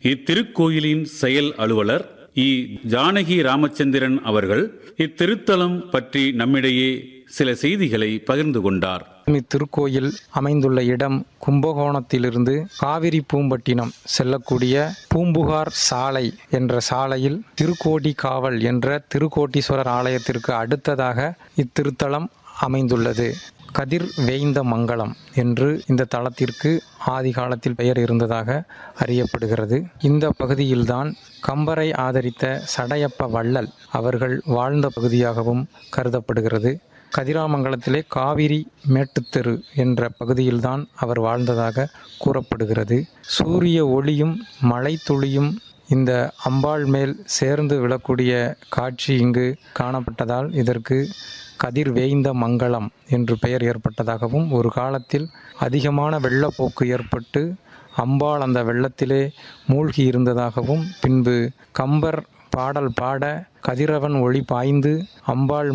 இத்திருக்கோயிலின் செயல் அலுவலர் இ ஜானகி ராமச்சந்திரன் அவர்கள் இத்திருத்தலம் பற்றி நம்மிடையே சில செய்திகளை பகிர்ந்து கொண்டார் இத்திருக்கோயில் அமைந்துள்ள இடம் கும்பகோணத்திலிருந்து காவிரி பூம்பட்டினம் செல்லக்கூடிய பூம்புகார் சாலை என்ற சாலையில் திருக்கோடி காவல் என்ற திருக்கோட்டீஸ்வரர் ஆலயத்திற்கு அடுத்ததாக இத்திருத்தலம் அமைந்துள்ளது கதிர் வேய்ந்த மங்கலம் என்று இந்த தலத்திற்கு ஆதி காலத்தில் பெயர் இருந்ததாக அறியப்படுகிறது இந்த பகுதியில்தான் கம்பரை ஆதரித்த சடையப்ப வள்ளல் அவர்கள் வாழ்ந்த பகுதியாகவும் கருதப்படுகிறது கதிராமங்கலத்திலே காவிரி மேட்டுத்தெரு என்ற பகுதியில்தான் அவர் வாழ்ந்ததாக கூறப்படுகிறது சூரிய ஒளியும் மழைத்துளியும் இந்த அம்பாள் மேல் சேர்ந்து விழக்கூடிய காட்சி இங்கு காணப்பட்டதால் இதற்கு கதிர் வேய்ந்த மங்கலம் என்று பெயர் ஏற்பட்டதாகவும் ஒரு காலத்தில் அதிகமான வெள்ளப்போக்கு ஏற்பட்டு அம்பாள் அந்த வெள்ளத்திலே மூழ்கி இருந்ததாகவும் பின்பு கம்பர் பாடல் பாட கதிரவன் ஒளி பாய்ந்து அம்பாள்